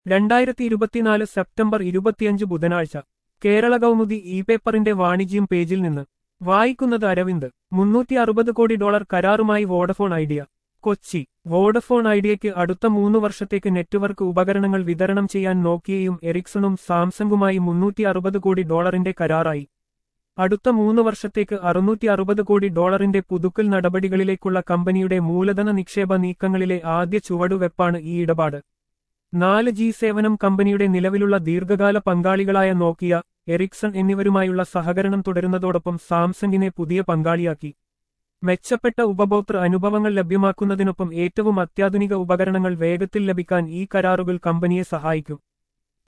രണ്ടായിരത്തി ഇരുപത്തിനാല് സെപ്റ്റംബർ ഇരുപത്തിയഞ്ച് ബുധനാഴ്ച കേരള കൗമുദി ഇ പേപ്പറിന്റെ വാണിജ്യം പേജിൽ നിന്ന് വായിക്കുന്നത് അരവിന്ദ് മുന്നൂറ്റി അറുപത് കോടി ഡോളർ കരാറുമായി വോഡഫോൺ ഐഡിയ കൊച്ചി വോഡഫോൺ ഐഡിയയ്ക്ക് അടുത്ത മൂന്ന് വർഷത്തേക്ക് നെറ്റ്വർക്ക് ഉപകരണങ്ങൾ വിതരണം ചെയ്യാൻ നോക്കിയയും എറിക്സണും സാംസങ്ങുമായി മുന്നൂറ്റി അറുപത് കോടി ഡോളറിന്റെ കരാറായി അടുത്ത മൂന്ന് വർഷത്തേക്ക് അറുന്നൂറ്റി അറുപത് കോടി ഡോളറിന്റെ പുതുക്കൽ നടപടികളിലേക്കുള്ള കമ്പനിയുടെ മൂലധന നിക്ഷേപ നീക്കങ്ങളിലെ ആദ്യ ചുവടുവെപ്പാണ് ഈ ഇടപാട് നാല് ജി സേവനം കമ്പനിയുടെ നിലവിലുള്ള ദീർഘകാല പങ്കാളികളായ നോക്കിയ എറിക്സൺ എന്നിവരുമായുള്ള സഹകരണം തുടരുന്നതോടൊപ്പം സാംസങ്ങിനെ പുതിയ പങ്കാളിയാക്കി മെച്ചപ്പെട്ട ഉപഭോക്തൃ അനുഭവങ്ങൾ ലഭ്യമാക്കുന്നതിനൊപ്പം ഏറ്റവും അത്യാധുനിക ഉപകരണങ്ങൾ വേഗത്തിൽ ലഭിക്കാൻ ഈ കരാറുകൾ കമ്പനിയെ സഹായിക്കും